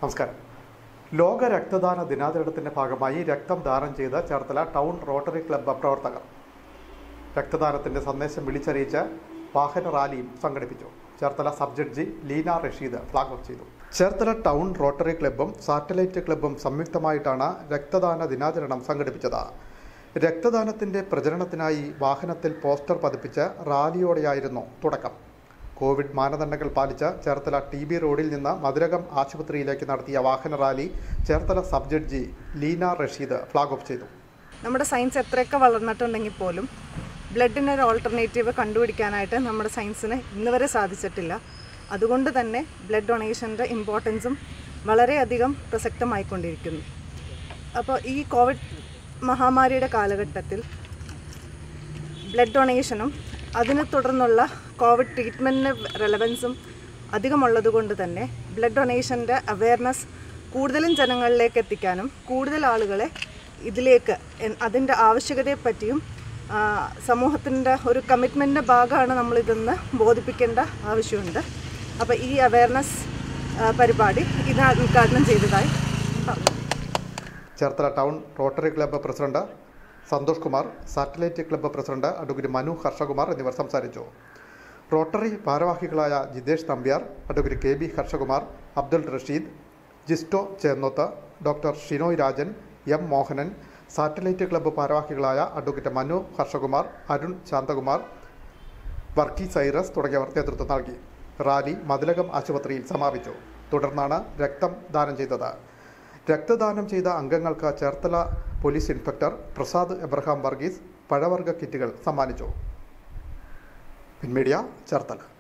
നമസ്കാരം ലോക രക്തദാന ദിനാചരണത്തിന്റെ ഭാഗമായി രക്തം ദാനം ചെയ്ത് ചേർത്തല ടൗൺ റോട്ടറി ക്ലബ്ബ് പ്രവർത്തകർ രക്തദാനത്തിന്റെ സന്ദേശം വിളിച്ചറിയിച്ച് വാഹന റാലിയും സംഘടിപ്പിച്ചു Cherthala sub judge Leena Rasheed flag off ചെയ്തു ചേർത്തല ടൗൺ റോട്ടറി ക്ലബ്ബും സാറ്റലൈറ്റ് ക്ലബ്ബും സംയുക്തമായിട്ടാണ് രക്തദാന ദിനാചരണം സംഘടിപ്പിച്ചത് രക്തദാനത്തിന്റെ പ്രചരണത്തിനായി വാഹനത്തിൽ പോസ്റ്റർ പതിപ്പിച്ച് റാലിയോടെയായിരുന്നു തുടക്കം കോവിഡ് മാനദണ്ഡങ്ങൾ പാലിച്ച് ചേർത്തല ടി ബി റോഡിൽ നിന്ന് മധുരകം ആശുപത്രിയിലേക്ക് നടത്തിയ വാഹന rally Cherthala sub judge Leena Rasheed flag off ചെയ്തു നമ്മുടെ സയൻസ് എത്രയൊക്കെ വളർന്നിട്ടുണ്ടെങ്കിൽ പോലും ബ്ലഡിന് ഒരു ഓൾട്ടർനേറ്റീവ് കണ്ടുപിടിക്കാനായിട്ട് നമ്മുടെ സയൻസിന് ഇന്ന് വരെ സാധിച്ചിട്ടില്ല അതുകൊണ്ട് തന്നെ ബ്ലഡ് ഡൊണേഷൻ്റെ ഇമ്പോർട്ടൻസും വളരെയധികം പ്രസക്തമായിക്കൊണ്ടിരിക്കുന്നു അപ്പോൾ ഈ കോവിഡ് മഹാമാരിയുടെ കാലഘട്ടത്തിൽ ബ്ലഡ് ഡൊണേഷനും അതിനെ തുടർന്നുള്ള കോവിഡ് ട്രീറ്റ്മെൻറ്റിന് റെലവൻസും അധികമുള്ളത് കൊണ്ട് തന്നെ ബ്ലഡ് ഡൊണേഷൻ്റെ അവയർനെസ് കൂടുതലും ജനങ്ങളിലേക്ക് എത്തിക്കാനും കൂടുതൽ ആളുകളെ ഇതിലേക്ക് എൻ- അതിൻ്റെ ആവശ്യകതയെപ്പറ്റിയും സമൂഹത്തിൻ്റെ ഒരു കമ്മിറ്റ്മെൻറ്റിൻ്റെ ഭാഗമാണ് നമ്മളിതെന്ന് ബോധിപ്പിക്കേണ്ട ആവശ്യമുണ്ട് അപ്പോൾ ഈ അവയർനെസ് പരിപാടി ഇത് ഉദ്ഘാടനം ചെയ്തതായി പറഞ്ഞു Cherthala town rotary club president Santhosh Kumar satellite club president advocate Manu Harshakumar എന്നിവർ സംസാരിച്ചു റോട്ടറി ഭാരവാഹികളായ Jithesh Nambiar advocate K B Harshakumar Abdul Rasheed Jisto Chennoth doctor Shinoy Rajan M Mohanan satellite club ഭാരവാഹികളായ അഡ്വക്കേറ്റ് മനു ഹർഷകുമാർ അരുൺ ശാന്തകുമാർ വർക്കി സൈറസ് തുടങ്ങിയവർ നേതൃത്വം നൽകി റാലി മതിലകം ആശുപത്രിയിൽ സമാപിച്ചു തുടർന്നാണ് രക്തം ദാനം ചെയ്തത് രക്തദാനം ചെയ്ത അംഗങ്ങൾക്ക് Cherthala police inspector Prasad Abraham Varghese പഴവർഗ കിറ്റുകൾ സമ്മാനിച്ചു പിൻമീഡിയ ചേർത്തല